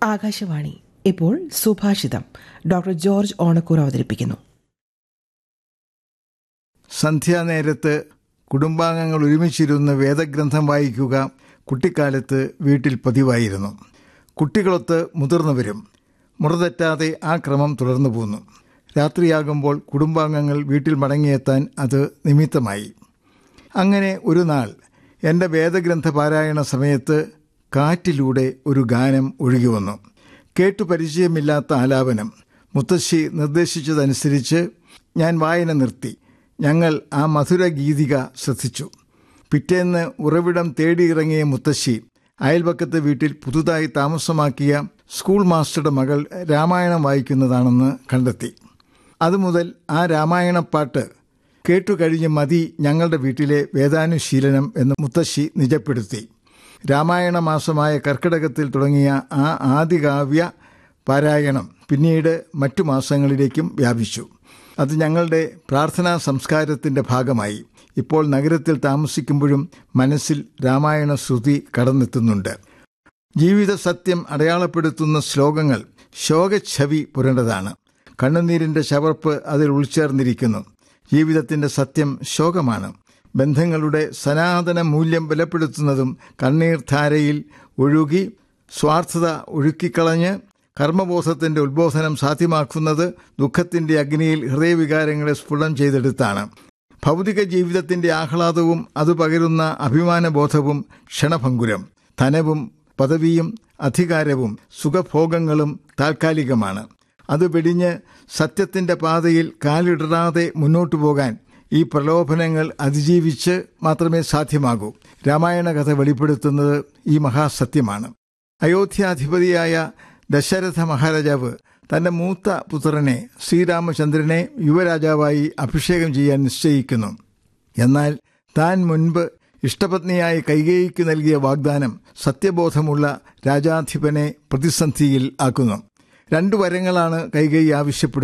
ആകാശവാണി ഇപ്പോൾ സുഭാഷിതം doctor George Onakkoor അവതരിപ്പിക്കുന്നു സന്ധ്യാനേരത്ത് കുടുംബാംഗങ്ങൾ ഒരുമിച്ചിരുന്ന് വേദഗ്രന്ഥം വായിക്കുക കുട്ടിക്കാലത്ത് വീട്ടിൽ പതിവായിരുന്നു കുട്ടികളൊത്ത് മുതിർന്നവരും മുറതെറ്റാതെ ആ ക്രമം തുടർന്നു പോന്നു രാത്രിയാകുമ്പോൾ കുടുംബാംഗങ്ങൾ വീട്ടിൽ മടങ്ങിയെത്താൻ അത് നിമിത്തമായി അങ്ങനെ ഒരു നാൾ എൻ്റെ വേദഗ്രന്ഥ പാരായണ സമയത്ത് കാറ്റിലൂടെ ഒരു ഗാനം ഒഴുകി വന്നു കേട്ടു പരിചയമില്ലാത്ത ആലാപനം മുത്തശ്ശി നിർദ്ദേശിച്ചതനുസരിച്ച് ഞാൻ വായന നിർത്തി ഞങ്ങൾ ആ മധുര ഗീതിക ശ്രദ്ധിച്ചു പിറ്റേന്ന് ഉറവിടം തേടിയിറങ്ങിയ മുത്തശ്ശി അയൽപക്കത്തെ വീട്ടിൽ പുതുതായി താമസമാക്കിയ സ്കൂൾ മാസ്റ്ററുടെ മകൾ രാമായണം വായിക്കുന്നതാണെന്ന് കണ്ടെത്തി അതുമുതൽ ആ രാമായണപ്പാട്ട് കേട്ടുകഴിഞ്ഞ് മതി ഞങ്ങളുടെ വീട്ടിലെ വേദാനുശീലനം എന്ന് മുത്തശ്ശി നിജപ്പെടുത്തി രാമായണ മാസമായ കർക്കിടകത്തിൽ തുടങ്ങിയ ആ ആദികാവ്യ പാരായണം പിന്നീട് മറ്റു മാസങ്ങളിലേക്കും വ്യാപിച്ചു അത് ഞങ്ങളുടെ പ്രാർത്ഥനാ സംസ്കാരത്തിൻ്റെ ഭാഗമായി ഇപ്പോൾ നഗരത്തിൽ താമസിക്കുമ്പോഴും മനസ്സിൽ രാമായണ ശ്രുതി കടന്നെത്തുന്നുണ്ട് ജീവിത സത്യം അടയാളപ്പെടുത്തുന്ന ശ്ലോകങ്ങൾ ശോകച്ഛവി പുരണ്ടതാണ് കണ്ണുനീരിൻ്റെ ചവർപ്പ് അതിൽ ഉൾച്ചേർന്നിരിക്കുന്നു ജീവിതത്തിൻ്റെ സത്യം ശോകമാണ് ബന്ധങ്ങളുടെ സനാതന മൂല്യം ബലപ്പെടുത്തുന്നതും കണ്ണീർധാരയിൽ ഒഴുകി സ്വാർത്ഥത ഒഴുക്കിക്കളഞ്ഞ് കർമ്മബോധത്തിന്റെ ഉത്ബോധനം സാധ്യമാക്കുന്നത് ദുഃഖത്തിന്റെ അഗ്നിയിൽ ഹൃദയവികാരങ്ങളെ സ്ഫുടം ചെയ്തെടുത്താണ് ഭൗതിക ജീവിതത്തിന്റെ ആഹ്ലാദവും അത് പകരുന്ന അഭിമാനബോധവും ക്ഷണഭങ്കുരം ധനവും പദവിയും അധികാരവും സുഖഭോഗങ്ങളും താൽക്കാലികമാണ് അത് വെടിഞ്ഞ് സത്യത്തിന്റെ പാതയിൽ കാലിടറാതെ മുന്നോട്ടു പോകാൻ ഈ പ്രലോഭനങ്ങൾ അതിജീവിച്ച് മാത്രമേ സാധ്യമാകൂ രാമായണ കഥ വെളിപ്പെടുത്തുന്നത് ഈ മഹാസത്യമാണ് അയോധ്യാധിപതിയായ ദശരഥ മഹാരാജാവ് തന്റെ മൂത്ത പുത്രനെ ശ്രീരാമചന്ദ്രനെ യുവരാജാവായി അഭിഷേകം ചെയ്യാൻ നിശ്ചയിക്കുന്നു എന്നാൽ താൻ മുൻപ് ഇഷ്ടപത്നിയായ കൈകേയിക്ക് നൽകിയ വാഗ്ദാനം സത്യബോധമുള്ള രാജാധിപനെ പ്രതിസന്ധിയിൽ ആക്കുന്നു രണ്ടു വരങ്ങളാണ് കൈകേയി ആവശ്യപ്പെടുന്നത്